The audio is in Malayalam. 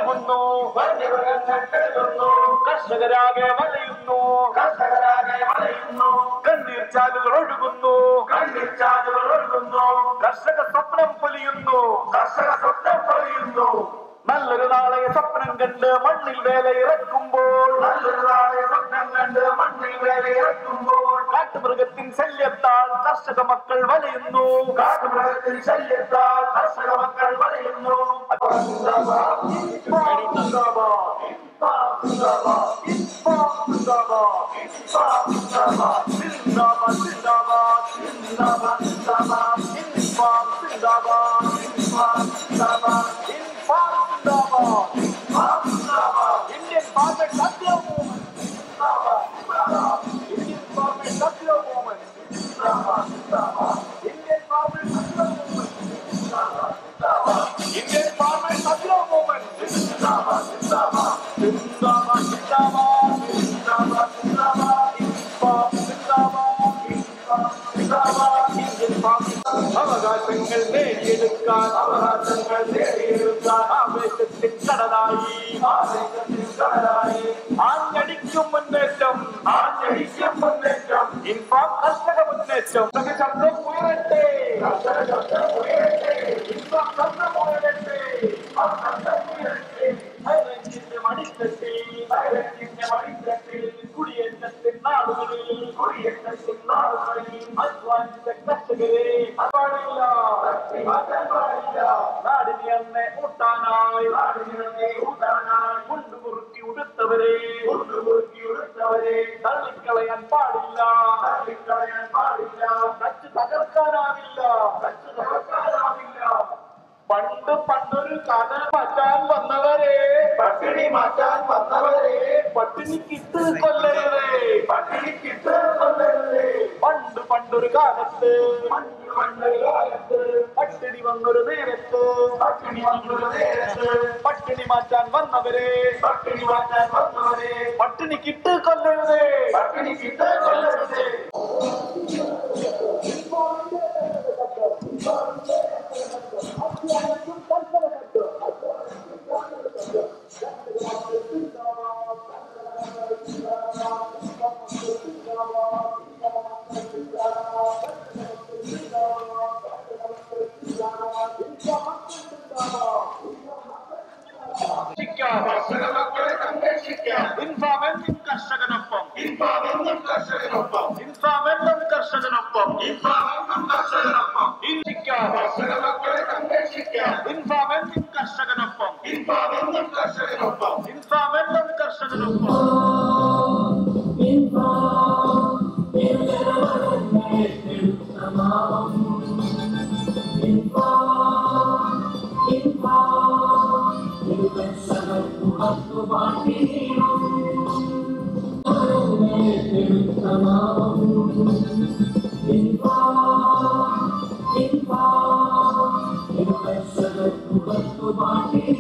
പെരുകുന്നു വന്യമൃഗങ്ങൾ പെരുകുന്നു കർഷകരാകെ വലയുന്നു കർഷകരാകെ വളയുന്നു കണ്ണീർ ചാലുകൾ ഒഴുകുന്നു കണ്ണീർ ചാലുകൾ ഒഴുകുന്നു കർഷക സ്വപ്നം പൊലിയുന്നു കർഷക സ്വപ്നം പൊഴിയുന്നു നല്ലൊരു നാളെ സ്വപ്നം കണ്ട് മണ്ണിൽ വേല ഇറക്കുമ്പോൾ നല്ലൊരു നാളെ സ്വപ്നം കണ്ട് മണ്ണിൽ വേറെ ഇറക്കുമ്പോൾ കാട്ടുമൃഗത്തിൻ ശല്യത്താൽ കർഷക മക്കൾ വലയുന്നു കാട്ടുമൃഗത്തിൽ ശല്യത്താൽ കർഷക മക്കൾ വളയുന്നു Indian parliament Satya movement Indian parliament Satya movement Indian parliament Satya movement Indian parliament Satya movement സിന്ദാബാദ് സിന്ദാബാദ് സിന്ദാബാദ് സിന്ദാബാദ് ഇന്ത്യൻ പാർലമെന്റ് അവകാശങ്ങൾ നേടിയെടുക്കാൻ അവകാശങ്ങൾ നേടിയെടുക്കാൻ ആവേശത്തിൻ കടലായി ആവേശത്തിൽ കടലായി ആഞ്ഞടിക്കും മുന്നേറ്റം ആഞ്ഞടിക്കും മുന്നേറ്റം ഇൻഫാം കർഷക മുന്നേറ്റം കർഷക ശബ്ദം ഉയരട്ടെ കർഷക ശബ്ദം ഉയരട്ടെ ഇൻഫാം ശബ്ദം ഉയരട്ടെ ആ ശബ്ദം ഉയരട്ടെ ഹൈറേഞ്ചിന്റെ മടിത്തട്ടിൽ സൈലന്റിന്റെ മടിത്തട്ടിൽ കുടിയേറ്റത്തിൻ നാടുകളിൽ കുടിയേറ്റത്തിൻ നാളുകളിൽ അധ്വാനിച്ച കർഷകരെ പാടില്ല മാറ്റാൻ പാടില്ല നാടിനെ അന്നെ ഊട്ടാനായി നാടിനെ ഊട്ടാനായി കൊണ്ടുമുറുക്കി ഉടുത്തവരെ കൊണ്ടുമുറുക്കി ഉടുത്തവരെ തള്ളിക്കളയാൻ പാടില്ല തള്ളിക്കളയാൻ പാടില്ല നച്ചു തകർക്കാനാവില്ല കച്ചു തകർക്കാനാവില്ല പണ്ട് പണ്ടൊരു കഥ മാറ്റാൻ വന്നവരെ പട്ടിണി മാറ്റാൻ വന്നവരെ പട്ടിണിക്കിട്ട് കൊല്ലരുതേ പട്ടിണിക്കിട്ട് കൊല്ലരുതേ പണ്ട് പണ്ടൊരു കാലത്ത് മഞ്ഞു മണ്ണൊരു കാലത്ത് പട്ടിണി വന്നൊരു നേരത്ത് പട്ടിണി വന്നൊരു നേരത്ത് പട്ടിണി മാറ്റാൻ വന്നവരെ പട്ടിണി മാറ്റാൻ വന്നവരെ പട്ടിണിക്കിട്ട് കൊല്ലരുതേ പട്ടിണിക്കിട്ട് കൊല്ലരുതേ കർഷക മക്കളെ സംരക്ഷിക്കാൻ ഇൻഫാമെന്നും കർഷകനൊപ്പം ഇൻഫാമെന്നും കർഷകനൊപ്പം ഇൻഫാമെന്നും കർഷകനൊപ്പം ഇൻഫാമെന്നും കർഷകനൊപ്പം ഇന്ത്യക്കാം കർഷക മക്കളെ സംരക്ഷിക്കാൻ ഇൻഫാമെന്നും കർഷകനൊപ്പം ഇൻഫാമെന്നും കർഷകനൊപ്പം ഇൻഫാമെന്നും കർഷകനൊപ്പം Thank you.